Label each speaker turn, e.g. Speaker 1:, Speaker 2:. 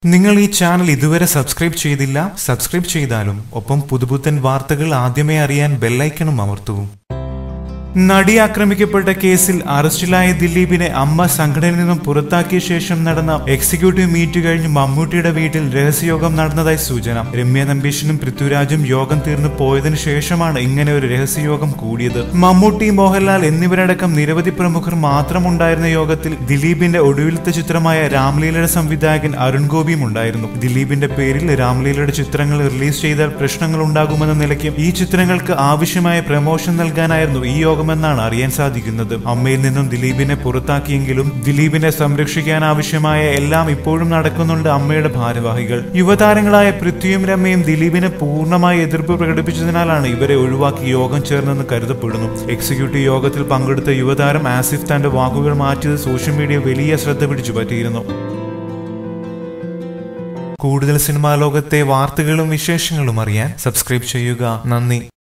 Speaker 1: നിങ്ങൾ ഈ ചാനൽ ഇതുവരെ സബ്സ്ക്രൈബ് ചെയ്തില്ല സബ്സ്ക്രൈബ് ചെയ്താലും ഒപ്പം പുതുപുത്തൻ വാർത്തകൾ ആദ്യമേ അറിയാൻ ബെല്ലൈക്കണും അമർത്തൂ നടി ആക്രമിക്കപ്പെട്ട കേസിൽ അറസ്റ്റിലായ ദിലീപിനെ അമ്മ സംഘടനയിൽ നിന്നും പുറത്താക്കിയ ശേഷം നടന്ന എക്സിക്യൂട്ടീവ് മീറ്റ് കഴിഞ്ഞ് മമ്മൂട്ടിയുടെ വീട്ടിൽ രഹസ്യയോഗം നടന്നതായി സൂചന രമ്യ നമ്പീശനും പൃഥ്വിരാജും യോഗം തീർന്നു പോയതിനു ശേഷമാണ് ഇങ്ങനെ ഒരു രഹസ്യയോഗം കൂടിയത് മമ്മൂട്ടി മോഹൻലാൽ എന്നിവരടക്കം നിരവധി പ്രമുഖർ മാത്രമുണ്ടായിരുന്ന യോഗത്തിൽ ദിലീപിന്റെ ഒടുവിലത്തെ ചിത്രമായ രാംലീലയുടെ സംവിധായകൻ അരുൺ ഗോപിയും ഉണ്ടായിരുന്നു ദിലീപിന്റെ പേരിൽ രാംലീലയുടെ ചിത്രങ്ങൾ റിലീസ് ചെയ്താൽ പ്രശ്നങ്ങൾ ഉണ്ടാകുമെന്ന നിലയ്ക്ക് ഈ ചിത്രങ്ങൾക്ക് ആവശ്യമായ പ്രമോഷൻ നൽകാനായിരുന്നു ഈ യോഗമെന്നാണ് അറിയാൻ സാധിക്കുന്നത് അമ്മയിൽ നിന്നും ദിലീപിനെ പുറത്താക്കിയെങ്കിലും ദിലീപിനെ സംരക്ഷിക്കാൻ ആവശ്യമായ എല്ലാം ഇപ്പോഴും നടക്കുന്നുണ്ട് അമ്മയുടെ ഭാരവാഹികൾ യുവതാരങ്ങളായ പൃഥ്വിയും രമയും ദിലീപിനെ പൂർണ്ണമായി എതിർപ്പ് പ്രകടിപ്പിച്ചതിനാലാണ് ഇവരെ ഒഴിവാക്കി യോഗം ചേർന്നെന്ന് കരുതപ്പെടുന്നു എക്സിക്യൂട്ടീവ് യോഗത്തിൽ പങ്കെടുത്ത യുവതാരം ആസിഫ് തന്റെ വാക്കുകൾ മാറ്റിയത് സോഷ്യൽ മീഡിയ വലിയ ശ്രദ്ധ പിടിച്ചു പറ്റിയിരുന്നു കൂടുതൽ സിനിമാ ലോകത്തെ വാർത്തകളും വിശേഷങ്ങളും അറിയാൻ സബ്സ്ക്രൈബ് ചെയ്യുക നന്ദി